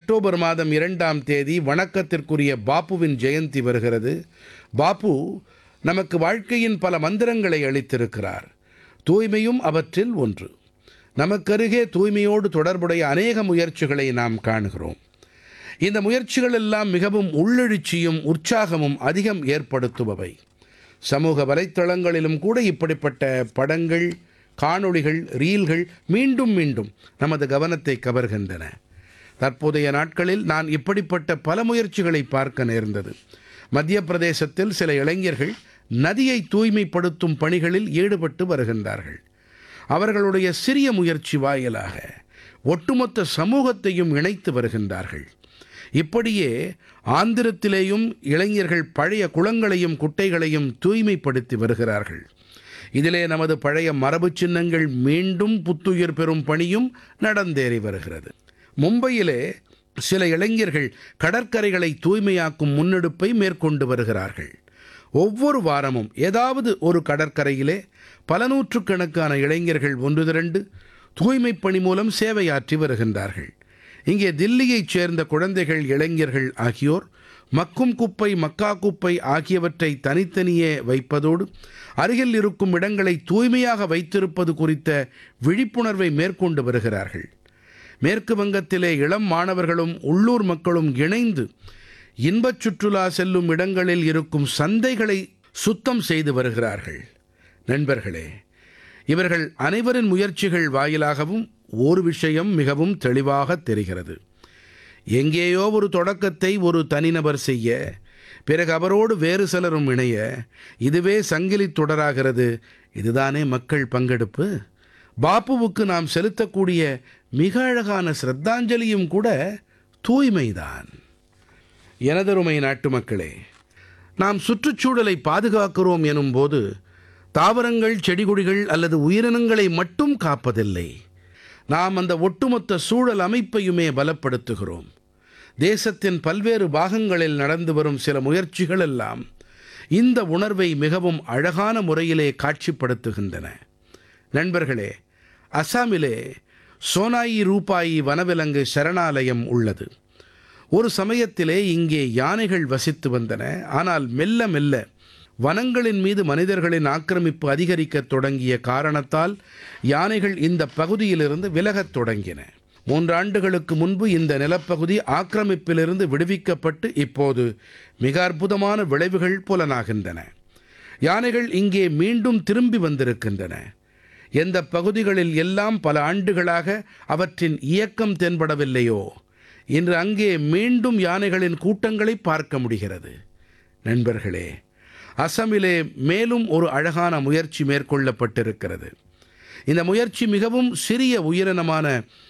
October மாதம் இரண்டாம் தேதி வணக்கத்திற்குரிய பாப்புவின் ஜெயந்தி வருகிறது பாப்பு நமக்கு வாழ்க்கையின் பல மந்திரங்களை அளித்திருக்கிறார் தூய்மையும் அவற்றில் ஒன்று நமக்கருகே தூய்மையோடு தொடர்புடைய அநேக முயற்சிகளை நாம் காணுகிறோம் இந்த முயற்சிகள் எல்லாம் மிகவும் உள்ளெழுச்சியும் உற்சாகமும் அதிகம் ஏற்படுத்துபவை சமூக வலைத்தளங்களிலும் கூட இப்படிப்பட்ட படங்கள் காணொளிகள் ரீல்கள் மீண்டும் மீண்டும் நமது கவனத்தை கவர்கின்றன தற்போதைய நாட்களில் நான் இப்படிப்பட்ட பல முயற்சிகளை பார்க்க நேர்ந்தது மத்திய பிரதேசத்தில் சில இளைஞர்கள் நதியை தூய்மைப்படுத்தும் பணிகளில் ஈடுபட்டு வருகின்றார்கள் அவர்களுடைய சிறிய முயற்சி வாயிலாக ஒட்டுமொத்த சமூகத்தையும் இணைத்து வருகின்றார்கள் இப்படியே ஆந்திரத்திலேயும் இளைஞர்கள் பழைய குளங்களையும் குட்டைகளையும் தூய்மைப்படுத்தி வருகிறார்கள் இதிலே நமது பழைய மரபு சின்னங்கள் மீண்டும் புத்துயிர் பெறும் பணியும் நடந்தேறி வருகிறது மும்பையிலே சில இளைஞர்கள் கடற்கரைகளை தூய்மையாக்கும் முன்னெடுப்பை மேற்கொண்டு வருகிறார்கள் ஒவ்வொரு வாரமும் ஏதாவது ஒரு கடற்கரையிலே பல நூற்றுக்கணக்கான இளைஞர்கள் ஒன்று திரண்டு தூய்மைப் பணி மூலம் சேவையாற்றி வருகின்றார்கள் இங்கே தில்லியைச் சேர்ந்த குழந்தைகள் இளைஞர்கள் ஆகியோர் மக்கும் குப்பை மக்கா குப்பை ஆகியவற்றை தனித்தனியே வைப்பதோடு அருகில் இருக்கும் இடங்களை தூய்மையாக வைத்திருப்பது குறித்த விழிப்புணர்வை மேற்கொண்டு வருகிறார்கள் மேற்கு வங்கத்திலே இளம் மாணவர்களும் உள்ளூர் மக்களும் இணைந்து இன்பச் சுற்றுலா செல்லும் இடங்களில் இருக்கும் சந்தைகளை சுத்தம் செய்து வருகிறார்கள் நண்பர்களே இவர்கள் அனைவரின் முயற்சிகள் வாயிலாகவும் ஒரு விஷயம் மிகவும் தெளிவாக தெரிகிறது எங்கேயோ ஒரு தொடக்கத்தை ஒரு தனிநபர் செய்ய பிறகு அவரோடு வேறு சிலரும் இணைய இதுவே சங்கிலி தொடராகிறது இதுதானே மக்கள் பங்கெடுப்பு பாப்புவுக்கு நாம் செலுத்தக்கூடிய மிக அழகான சிரத்தாஞ்சலியும் கூட தூய்மைதான் எனதருமை நாட்டு மக்களே நாம் சுற்றுச்சூழலை பாதுகாக்கிறோம் எனும்போது தாவரங்கள் செடிகொடிகள் அல்லது உயிரினங்களை மட்டும் காப்பதில்லை நாம் அந்த ஒட்டுமொத்த சூழல் அமைப்பையுமே பலப்படுத்துகிறோம் தேசத்தின் பல்வேறு பாகங்களில் நடந்து வரும் சில முயற்சிகள் எல்லாம் இந்த உணர்வை மிகவும் அழகான முறையிலே காட்சிப்படுத்துகின்றன நண்பர்களே அசாமிலே சோனாயி ரூபாயி வனவிலங்கு சரணாலயம் உள்ளது ஒரு சமயத்திலே இங்கே யானைகள் வசித்து வந்தன ஆனால் மெல்ல மெல்ல வனங்களின் மீது மனிதர்களின் ஆக்கிரமிப்பு அதிகரிக்கத் தொடங்கிய காரணத்தால் யானைகள் இந்த பகுதியிலிருந்து விலகத் தொடங்கின மூன்றாண்டுகளுக்கு முன்பு இந்த நிலப்பகுதி ஆக்கிரமிப்பிலிருந்து விடுவிக்கப்பட்டு இப்போது மிக அற்புதமான விளைவுகள் புலனாகின்றன யானைகள் இங்கே மீண்டும் திரும்பி வந்திருக்கின்றன எந்த பகுதிகளில் எல்லாம் பல ஆண்டுகளாக அவற்றின் இயக்கம் தென்படவில்லையோ இன்று அங்கே மீண்டும் யானைகளின் கூட்டங்களை பார்க்க முடிகிறது நண்பர்களே அசமிலே மேலும் ஒரு அழகான முயற்சி மேற்கொள்ளப்பட்டிருக்கிறது இந்த முயற்சி மிகவும் சிறிய உயிரினமான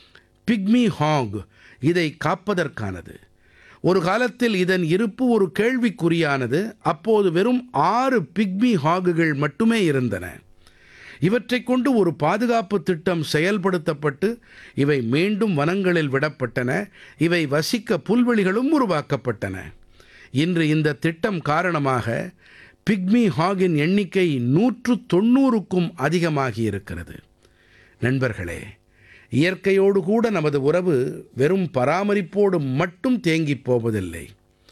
பிக்மி ஹாங் இதை காப்பதற்கானது ஒரு காலத்தில் இதன் இருப்பு ஒரு கேள்விக்குறியானது அப்போது வெறும் ஆறு பிக்மி ஹாகுகள் மட்டுமே இருந்தன இவற்றைக் கொண்டு ஒரு பாதுகாப்பு திட்டம் செயல்படுத்தப்பட்டு இவை மீண்டும் வனங்களில் விடப்பட்டன இவை வசிக்க புல்வெளிகளும் உருவாக்கப்பட்டன இன்று இந்த திட்டம் காரணமாக பிக்மி ஹாகின் எண்ணிக்கை நூற்று தொண்ணூறுக்கும் அதிகமாகி இருக்கிறது நண்பர்களே இயற்கையோடு கூட நமது உறவு வெறும் பராமரிப்போடு மட்டும் தேங்கிப் போவதில்லை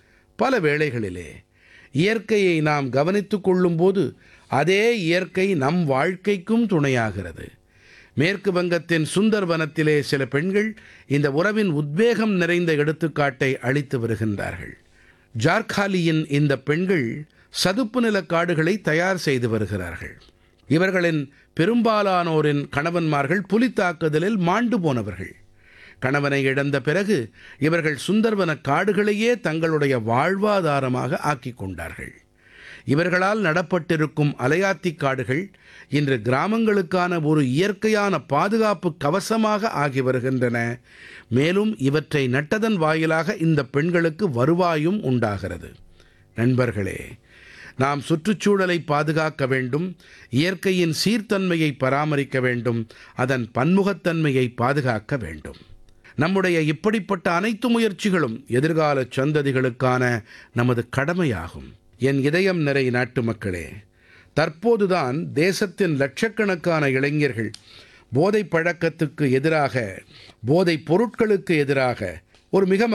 பல வேளைகளிலே இயற்கையை நாம் கவனித்துக் கொள்ளும்போது அதே இயற்கை நம் வாழ்க்கைக்கும் துணையாகிறது மேற்கு வங்கத்தின் சுந்தர்வனத்திலே சில பெண்கள் இந்த உறவின் உத்வேகம் நிறைந்த எடுத்துக்காட்டை அளித்து வருகின்றார்கள் ஜார்காலியின் இந்த பெண்கள் சதுப்பு நிலக் காடுகளை தயார் செய்து வருகிறார்கள் இவர்களின் பெரும்பாலானோரின் கணவன்மார்கள் புலித்தாக்குதலில் மாண்டு போனவர்கள் கணவனை இழந்த பிறகு இவர்கள் சுந்தர்வன காடுகளையே தங்களுடைய வாழ்வாதாரமாக ஆக்கிக் கொண்டார்கள் இவர்களால் நடப்பட்டிருக்கும் அலையாத்தி காடுகள் இன்று கிராமங்களுக்கான ஒரு இயற்கையான பாதுகாப்பு கவசமாக ஆகி வருகின்றன மேலும் இவற்றை நட்டதன் வாயிலாக இந்த பெண்களுக்கு வருவாயும் உண்டாகிறது நண்பர்களே நாம் சுற்றுச்சூழலை பாதுகாக்க வேண்டும் இயற்கையின் சீர்தன்மையை பராமரிக்க வேண்டும் அதன் பன்முகத்தன்மையை பாதுகாக்க வேண்டும் நம்முடைய இப்படிப்பட்ட அனைத்து முயற்சிகளும் எதிர்கால சந்ததிகளுக்கான நமது கடமையாகும் என் இதயம் நிறை நாட்டு மக்களே தற்போதுதான் தேசத்தின் லட்சக்கணக்கான இளைஞர்கள் போதைப் பழக்கத்துக்கு எதிராக போதைப் பொருட்களுக்கு எதிராக ஒரு மிக